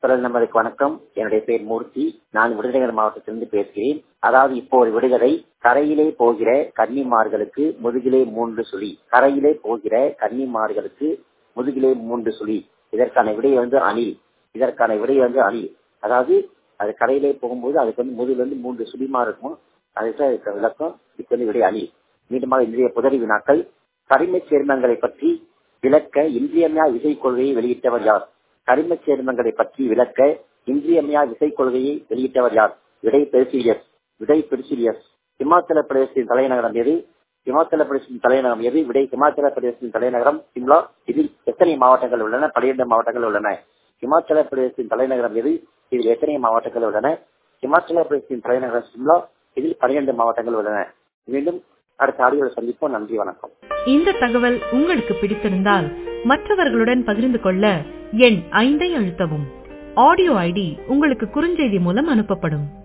குரல் நமதுக்கு வணக்கம் என்னுடைய பேர் மூர்த்தி நான் விருதுநகர் மாவட்டத்திலிருந்து பேசுகிறேன் அதாவது இப்போ ஒரு விடுகதை கரையிலே போகிற கன்னிமார்களுக்கு முதுகிலே மூன்று சுழி கரையிலே போகிற கன்னிமார்களுக்கு முதுகிலே மூன்று சுழி இதற்கான விடை வந்து அணில் இதற்கான விடை வந்து அணில் அதாவது அது கரையிலே போகும்போது அதுக்கு வந்து முதுகில் வந்து மூன்று சுழிமா இருக்கும் அதுக்கு இதுக்கு விளக்கம் இதுக்கு வந்து விடை அணில் மீண்டுமாக இன்றைய புதறி வினாக்கள் கரிமச் சேர்மங்களை பற்றி விளக்க இன்றியமையா விசை கொள்கையை வெளியிட்டவர் யார் கரிமச் சேர்மங்களை பற்றி விளக்க இன்றியமையா விசை கொள்கையை வெளியிட்டவர் யார் விடை பெர்சிலியஸ் விடை பெர்சிலியஸ் இமாச்சல பிரதேசத்தின் தலைநகரம் எது இமாச்சல பிரதேசத்தின் தலைநகரம் எது விடை இமாச்சல பிரதேசத்தின் தலைநகரம் சிம்லா இதில் எத்தனை மாவட்டங்கள் உள்ளன பனிரெண்டு மாவட்டங்கள் உள்ளன இமாச்சல பிரதேசத்தின் தலைநகரம் எது இதில் எத்தனை மாவட்டங்கள் உள்ளன இமாச்சல பிரதேசத்தின் தலைநகரம் சிம்லா இதில் பனிரெண்டு மாவட்டங்கள் உள்ளன மீண்டும் அடுத்த ஆடியோவில் சந்திப்போம் நன்றி வணக்கம் இந்த தகவல் உங்களுக்கு பிடித்திருந்தால் மற்றவர்களுடன் பகிர்ந்து கொள்ள எண் ஐந்தை அழுத்தவும் ஆடியோ ஐடி உங்களுக்கு குறுஞ்செய்தி மூலம் அனுப்பப்படும்